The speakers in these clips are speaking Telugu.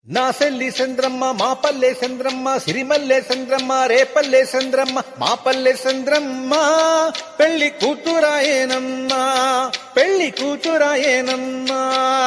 నా సెల్లి చంద్రమ్మ మా పల్లె చంద్రమ్మ సిరిమల్లె చంద్రమ్మ రేపల్లె చంద్రమ్మ మా పల్లె చంద్రమ్మ పెళ్లి కూతురాయేనమ్మా పెళ్లి కూతురాయేనమ్మా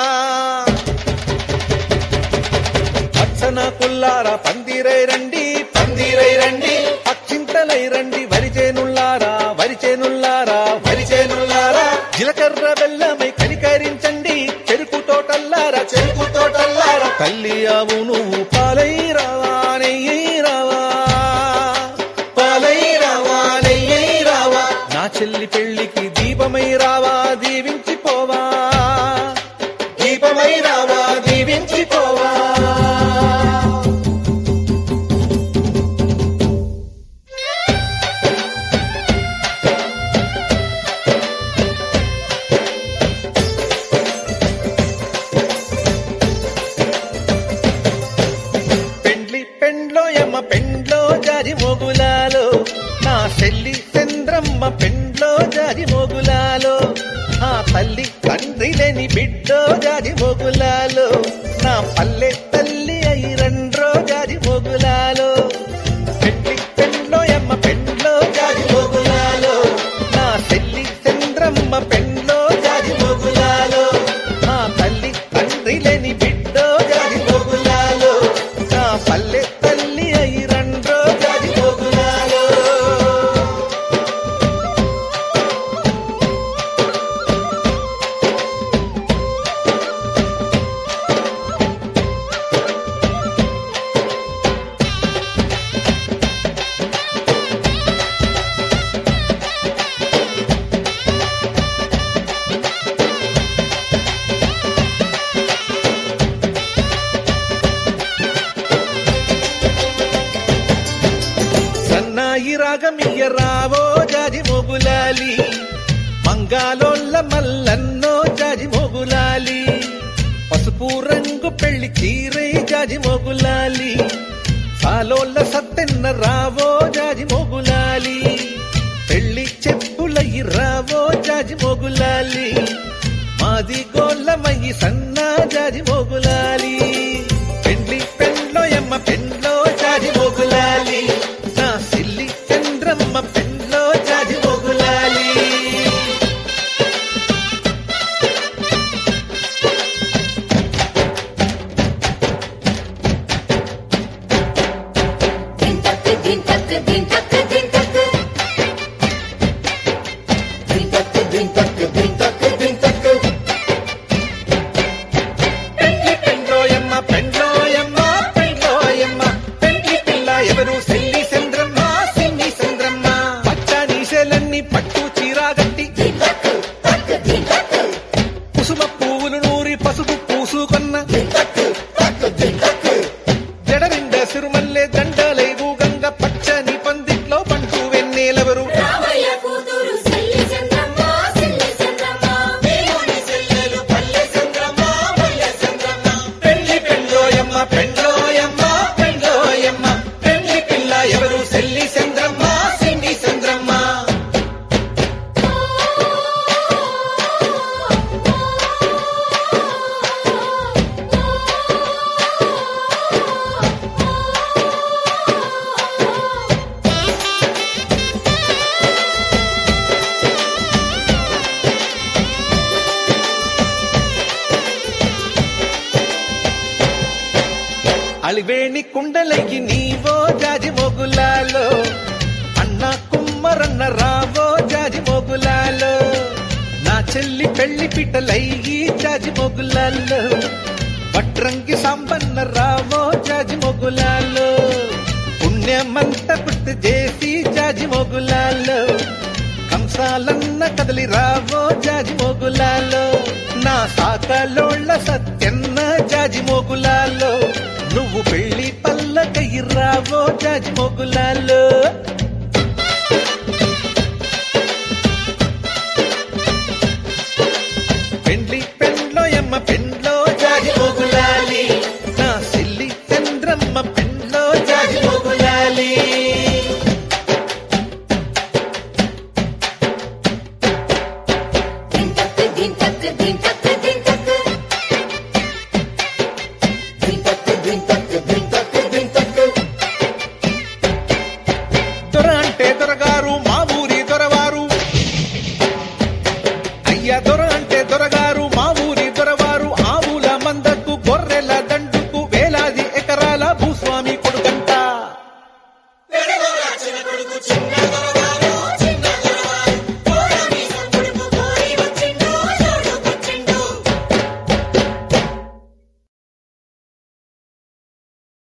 పచ్చన పుల్లారా పందిరై రండి పందిరై రండి అక్షింతలై రండి వరిచేనుల్లారా వరిచేనుల్లారా వరిచేనుల్లారా జీలకర్ర బెల్లమై కనికరించండి చెరుకు తోటల్లారా చెరుకు తోటల్లారా తల్లి ఆవు నువ్వు పాలై రావా నెయ్యి రావా పాలై రావా నెయ్యి రావా నా చెల్లి పెళ్లికి దీపమై రావా దీవించి పోవా దీపమై రావా దీవించి పోవా పెండ్లి పెండ్లో యమ్మ పెండ్లో జారి మోగులాలో నా చెల్లి చంద్రమ్మ పెండ్లో జారి మోగులాలో ఆ తల్లి తండ్రి లేని బిడ్డో జారి మోగులాలో నా పల్లె తల్లి అయి రెండ్రో జారి మోగులాలో పెండ్లి పెండ్లో యమ్మ పెండ్లో జారి మోగులాలో నా చెల్లి చంద్రమ్మ పెండ్లో జారి మోగులాలో ఆ తల్లి తండ్రి లేని బిడ్డో జారి మోగులాలో నా పల్లె తల్లి అయి రెండ్రో జారి మోగులాలో సన్నాయి రాగమియ్య రావో జాజి మొగులాలి మంగాలోళ్ళ మల్లన్నో జాజి మొగులాలి పసుపు రంగు పెళ్లి చీరై జాజి మొగులాలి సాలోళ్ళ సత్తెన్న రావో జాజి మొగులాలి పెళ్లి చెప్పులయ్యి రావో జాజి మొగులాలి మాది గోళ్ళమయ్యి సన్నా జాజి మొగులాలి పెండ్లి పెండ్లో ఎమ్మ పెండ్లో జాజి మొగులాలి నా సిల్లి చంద్రమ్మ పెండ్లో జాజి మొగులాలి దింతక్ దింతక్ దింతక్ దింతక్ దింతక్ దింతక్ దింతక్ దింతక్ పెండ్లి పెండ్లోయమ్మ పెండ్లోయమ్మ పెండ్లోయమ్మ పెండ్లి పిల్ల ఎవరు సెల్లి చంద్రమ్మ సిన్ని చంద్రమ్మ పచ్చని శలన్ని పట్టు చీరాగట్టి దింతక్ తక్ దింతక్ కుసుమ పువ్వులు నూరి పసుపు పూసుకొన్న దింతక్ తక్ దింతక్ జడరిండ సిరుమల్లె దండలైవు గంగ పచ్చని పందిట్లో పంటూ వెన్నెలెవరు రామయ్య కూతురు సెల్లి చంద్రమ్మ సెల్లి చంద్రమ్మ దేవుని సెల్లెలు పల్లె చంద్రమ్మ పల్లె చంద్రమ్మ పెండ్లి పెండ్లోయమ్మ పెండ్లోయమ్మ పెండ్లోయమ్మ పెండ్లి పిల్ల ఎవరు సెల్లి చంద్రమ్మ సిన్ని చంద్రమ్మ అలివేణి కుండలకి నీవో జాజి మొగులాలో అన్న కుమ్మరన్న రావో జాజి మొగులాలో నా చెల్లి పెళ్లి పిట్టలయ్యి జాజి మొగులాలో వట్రంగి సంపన్న రావో జాజి మొగులాలో పుణ్యమంత పుట్టు చేసి జాజి మొగులాలో కంసాలన్న కదలి రావో జాజి మోగులాలో నా సాకలోళ్ళ సత్యన్న జాజి మోగులాలో నువ్వు పెళ్లి పల్లకయ్యి రావో జాజి మోగులాలో పెండ్లి పెండ్లో ఎమ్మ పెండ్లో జాజి మోగులాలి నా సిల్లి చంద్రమ్మ పెండ్లో జాజి మోగులాలి దింతక్ దింతక్ దింతక్ దింతక్ దింతక్ చుట్టాల భూస్వామి